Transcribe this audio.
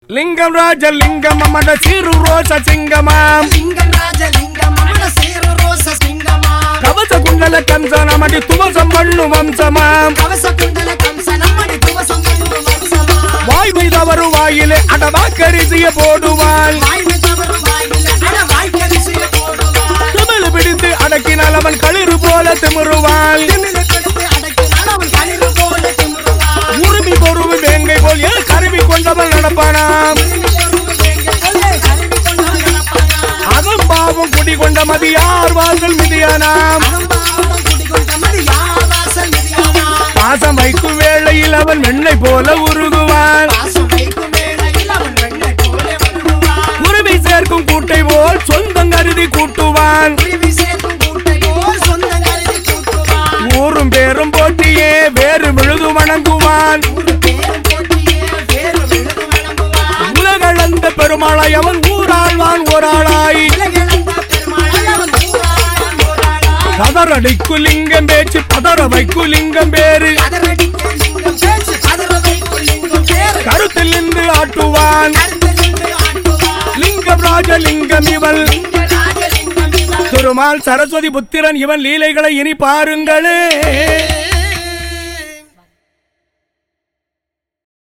லிங்கம் ராஜ லிங்கம் அம்மட சீரு ரோச சிங்கமாம் லிங்கம் ராஜலிங்கம் அமர சேரு ரோச சிங்கமா கவச குண்டல கம்சனமடி துவசம் பண்ணு வம்சமாம் கவச குண்டல கம்ச நம்மடி துவசம் பண்ணும் வம்சமா வாய்மை தவறு வாயிலே அடவாக்கரிசிய போடுவான் வாய்மை தவறு வாயில அட வாய்க்கரிசிய போடுவான் தமிழ் பிடித்து அடக்கினால் அவன் களிறு போல திமிருவான் திமிரு கொடுத்து அடக்கினால் அவன் களிறு போல திமிருவான் உருமி பொறுவு வேங்கை போல் ஏன் கருவி கொண்டவன் நடப்பானாம் திரும்பி பொறுப்பு வேங்க கொள்ளை கருவி கொண்டவன் நடப்பானா அதம் பாவம் குடி கொண்ட மதியார் வாசல் மிதியானாம் அரும்பாவம் குடிகொண்ட மதி யாவாசல் மிதியானா பாசம் வைக்கும் வேளையில் அவன் வெண்ணை போல உருகுவான் பாசம் வைக்கும் வேளையில் அவன் வெண்ணை போல வருவான் உருவி சேர்க்கும் கூட்டை போல் சொந்தம் கருதி கூட்டுவான் குருவி சேர்க்கும் கூட்டை போல் சொந்த கருதி கூட்டுவான் ஊரும் பேரும் போட்டியே வேறு விழுது வணங்குவான் ஒரு பேரும் போட்டியே வேறு விழுது வழங்குவான் உலகளந்த பெருமாளாய் அவன் ஊராழ்வான் ஓராளாய் உலகிழந்த பெருமாளை அவன் ஊராளான் ஊராளான் கதறடிக்கு லிங்கம் பேச்சு பதற வைக்கு லிங்கம் பேரு கதறடிக்க லிங்கம் பேச்சு கதற வைக்கும் லிங்கம் பேரு கருத்தில் நின்று ஆட்டுவான் கருத்தில் நின்று ஆட்டுவான் லிங்கம் ராஜலிங்கம் இவள் லிங்க ராஜலிங்கம் இவன் திருமால் சரஸ்வதி புத்திரன் இவன் லீலைகளை இனி பாருங்களே